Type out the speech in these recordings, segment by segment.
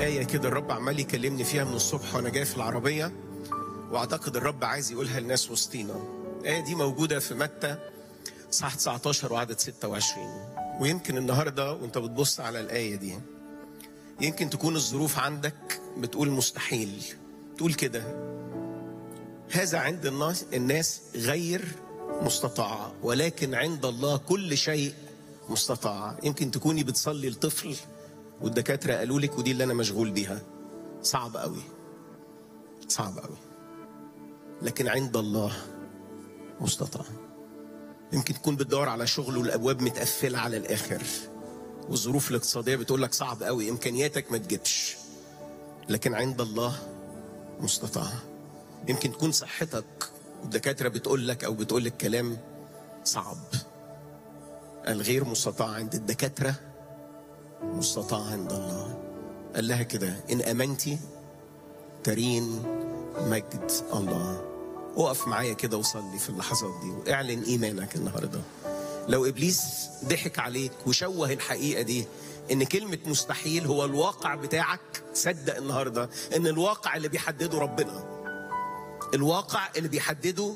آية كده الرب عمال يكلمني فيها من الصبح وأنا جاي في العربية وأعتقد الرب عايز يقولها لناس وسطينا الآية دي موجودة في متى صح 19 وعدد 26 ويمكن النهاردة وأنت بتبص على الآية دي يمكن تكون الظروف عندك بتقول مستحيل تقول كده هذا عند الناس الناس غير مستطاع ولكن عند الله كل شيء مستطاع يمكن تكوني بتصلي لطفل والدكاترة قالوا لك ودي اللي أنا مشغول بيها صعب قوي صعب قوي لكن عند الله مستطاع يمكن تكون بتدور على شغل والأبواب متقفلة على الآخر والظروف الاقتصادية بتقول لك صعب قوي إمكانياتك ما تجيبش لكن عند الله مستطاع يمكن تكون صحتك الدكاترة بتقول لك أو بتقول لك كلام صعب الغير مستطاع عند الدكاترة مستطاع عند الله قال لها كده إن أمنتي ترين مجد الله اقف معايا كده وصلي في اللحظات دي واعلن إيمانك النهاردة لو إبليس ضحك عليك وشوه الحقيقة دي إن كلمة مستحيل هو الواقع بتاعك صدق النهاردة إن الواقع اللي بيحدده ربنا الواقع اللي بيحدده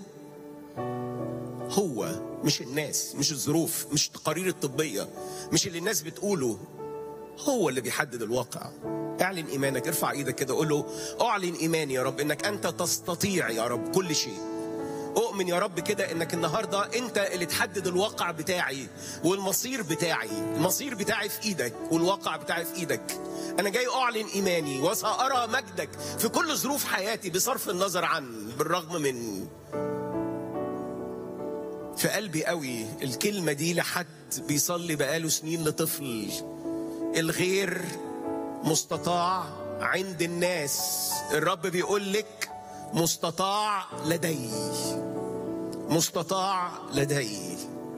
هو مش الناس مش الظروف مش التقارير الطبية مش اللي الناس بتقوله هو اللي بيحدد الواقع اعلن ايمانك ارفع ايدك كده قول له اعلن ايماني يا رب انك انت تستطيع يا رب كل شيء اؤمن يا رب كده انك النهارده انت اللي تحدد الواقع بتاعي والمصير بتاعي المصير بتاعي في ايدك والواقع بتاعي في ايدك انا جاي اعلن ايماني وسارى مجدك في كل ظروف حياتي بصرف النظر عن بالرغم من في قلبي قوي الكلمة دي لحد بيصلي بقاله سنين لطفل الغير مستطاع عند الناس الرب بيقول لك مستطاع لدي مستطاع لدي